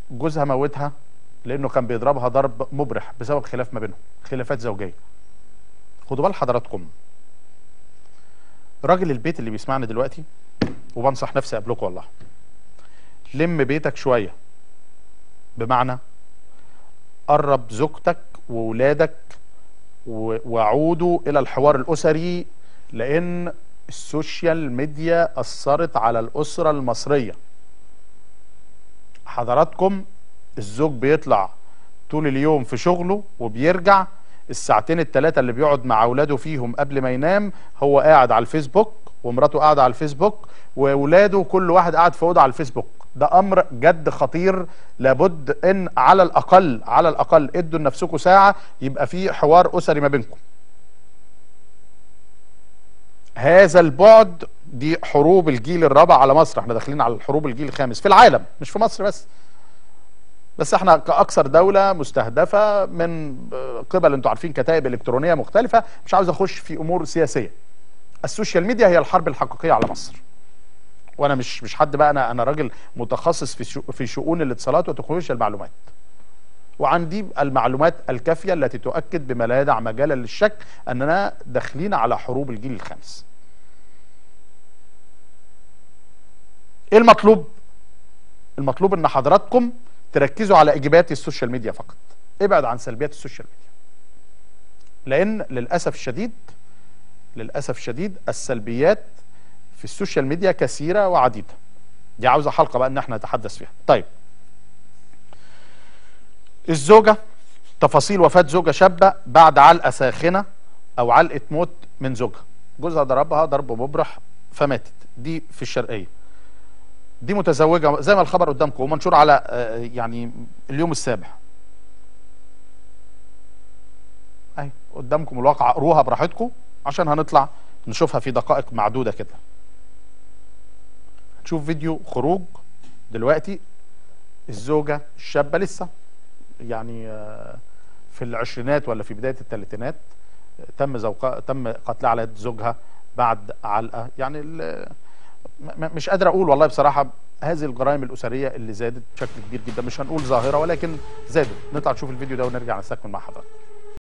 جوزها موتها لانه كان بيضربها ضرب مبرح بسبب خلاف ما بينهم خلافات زوجيه خدوا بال حضراتكم راجل البيت اللي بيسمعني دلوقتي وبنصح نفسي قبلكم والله لم بيتك شويه بمعنى قرب زوجتك وولادك و- وعودوا الى الحوار الاسري لان السوشيال ميديا اثرت على الاسره المصريه حضراتكم الزوج بيطلع طول اليوم في شغله وبيرجع الساعتين الثلاثه اللي بيقعد مع اولاده فيهم قبل ما ينام هو قاعد على الفيسبوك ومراته قاعده على الفيسبوك واولاده كل واحد قاعد في اوضه على الفيسبوك ده امر جد خطير لابد ان على الاقل على الاقل ادوا لنفسكم ساعه يبقى في حوار اسري ما بينكم هذا البعد دي حروب الجيل الرابع على مصر احنا داخلين على الحروب الجيل الخامس في العالم مش في مصر بس بس احنا كاكثر دوله مستهدفه من قبل انتوا عارفين كتائب الكترونيه مختلفه مش عاوز اخش في امور سياسيه السوشيال ميديا هي الحرب الحقيقيه على مصر وانا مش مش حد بقى انا انا راجل متخصص في شو في شؤون الاتصالات وتكنولوجيا المعلومات وعندي المعلومات الكافيه التي تؤكد بما لا يدع مجالا للشك اننا داخلين على حروب الجيل الخامس ايه المطلوب المطلوب ان حضراتكم تركزوا على ايجابيات السوشيال ميديا فقط ابعد عن سلبيات السوشيال ميديا لان للاسف الشديد للاسف الشديد السلبيات في السوشيال ميديا كثيره وعديده دي عاوزه حلقه بقى ان احنا نتحدث فيها طيب الزوجه تفاصيل وفاه زوجه شابه بعد علقه ساخنه او علقه موت من زوجها جوزها ضربها ضرب مبرح فماتت دي في الشرقيه دي متزوجه زي ما الخبر قدامكم ومنشور على آه، يعني اليوم السابع اهي قدامكم الواقع اقروها براحتكم عشان هنطلع نشوفها في دقائق معدوده كده هنشوف فيديو خروج دلوقتي الزوجه الشابه لسه يعني آه، في العشرينات ولا في بدايه الثلاثينات تم زوقها تم قتلها على يد زوجها بعد علقه يعني ال- م- م- مش قادر اقول والله بصراحه هذه الجرائم الاسريه اللي زادت بشكل كبير جدا مش هنقول ظاهره ولكن زادت نطلع نشوف الفيديو ده ونرجع نستكمل مع حضرتك